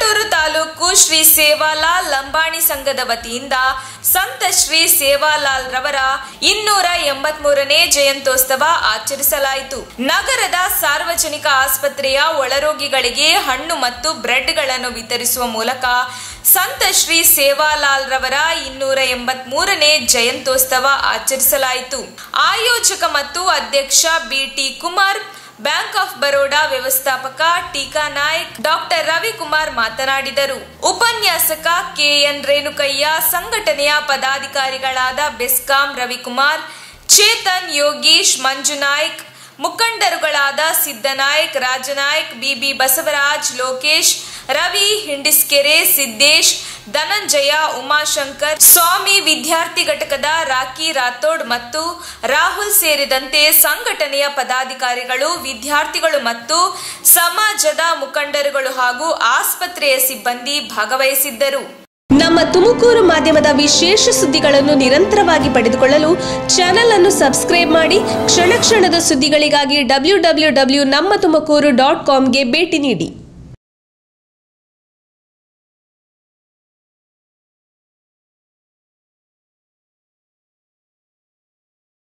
ಮುಕ್ಕಂಡೂರು ತಾಲೂಕು ಶ್ರೀ ಸೇವಾಲಾಲ್ ಲಂಬಾಣಿ ಸಂಘದ ವತಿಯಿಂದ ಸಂತ ಶ್ರೀ ಸೇವಾಲಾಲ್ ರವರ ಇನ್ನೂರ ಎಂಬತ್ಮೂರನೇ ಜಯಂತ್ಯೋತ್ಸವ ಆಚರಿಸಲಾಯಿತು ನಗರದ ಸಾರ್ವಜನಿಕ ಆಸ್ಪತ್ರೆಯ ಒಳರೋಗಿಗಳಿಗೆ ಹಣ್ಣು ಮತ್ತು ಬ್ರೆಡ್ಗಳನ್ನು ವಿತರಿಸುವ ಮೂಲಕ ಸಂತ ಶ್ರೀ ಸೇವಾಲಾಲ್ ರವರ ಇನ್ನೂರ ಎಂಬತ್ ಮೂರನೇ ಜಯಂತ್ಯೋತ್ಸವ ಆಚರಿಸಲಾಯಿತು ಆಯೋಜಕ ಮತ್ತು ಅಧ್ಯಕ್ಷ BT Kumar bank of Baroda ವ್ಯವಸ್ಥಾಪಕ ಟೀಕಾ ನಾಯ್ಕ್ ಡಾಕ್ಟರ್ ರವಿಕುಮಾರ್ ಮಾತನಾಡಿದರು ಉಪನ್ಯಾಸಕ ಕೆಎನ್ ರೇಣುಕಯ್ಯ ಸಂಘಟನೆಯ ಪದಾಧಿಕಾರಿಗಳಾದ ಬೆಸ್ಕಾಂ ರವಿಕುಮಾರ್ ಚೇತನ್ ಯೋಗೀಶ್ ಮಂಜುನಾಯ್ಕ್ ಮುಖಂಡರುಗಳಾದ ಸಿದ್ದನಾಯ್ಕ್ ರಾಜನಾಯ್ಕ್ ಬಿಬಿ ಬಸವರಾಜ್ ಲೋಕೇಶ್ ರವಿ ಹಿಂಡಿಸ್ಕೆರೆ ಸಿದ್ದೇಶ್ ಧನಂಜಯ ಉಮಾಶಂಕರ್ ಸ್ವಾಮಿ ವಿದ್ಯಾರ್ಥಿ ಘಟಕದ ರಾಕಿ ರಾಥೋಡ್ ಮತ್ತು ರಾಹುಲ್ ಸೇರಿದಂತೆ ಸಂಘಟನೆಯ ಪದಾಧಿಕಾರಿಗಳು ವಿದ್ಯಾರ್ಥಿಗಳು ಮತ್ತು ಸಮಾಜದ ಮುಖಂಡರುಗಳು ಹಾಗೂ ಆಸ್ಪತ್ರೆಯ ಸಿಬ್ಬಂದಿ ಭಾಗವಹಿಸಿದ್ದರು ನಮ್ಮ ತುಮಕೂರು ಮಾಧ್ಯಮದ ವಿಶೇಷ ಸುದ್ದಿಗಳನ್ನು ನಿರಂತರವಾಗಿ ಪಡೆದುಕೊಳ್ಳಲು ಚಾನೆಲ್ ಅನ್ನು ಸಬ್ಸ್ಕ್ರೈಬ್ ಮಾಡಿ ಕ್ಷಣ ಕ್ಷಣದ ಸುದ್ದಿಗಳಿಗಾಗಿ ಡಬ್ಲ್ಯೂ ಡಬ್ಲ್ಯೂ ಡಬ್ಲ್ಯೂ ನಮ್ಮ ತುಮಕೂರು ಡಾಟ್ ಕಾಮ್ಗೆ ಭೇಟಿ ನೀಡಿ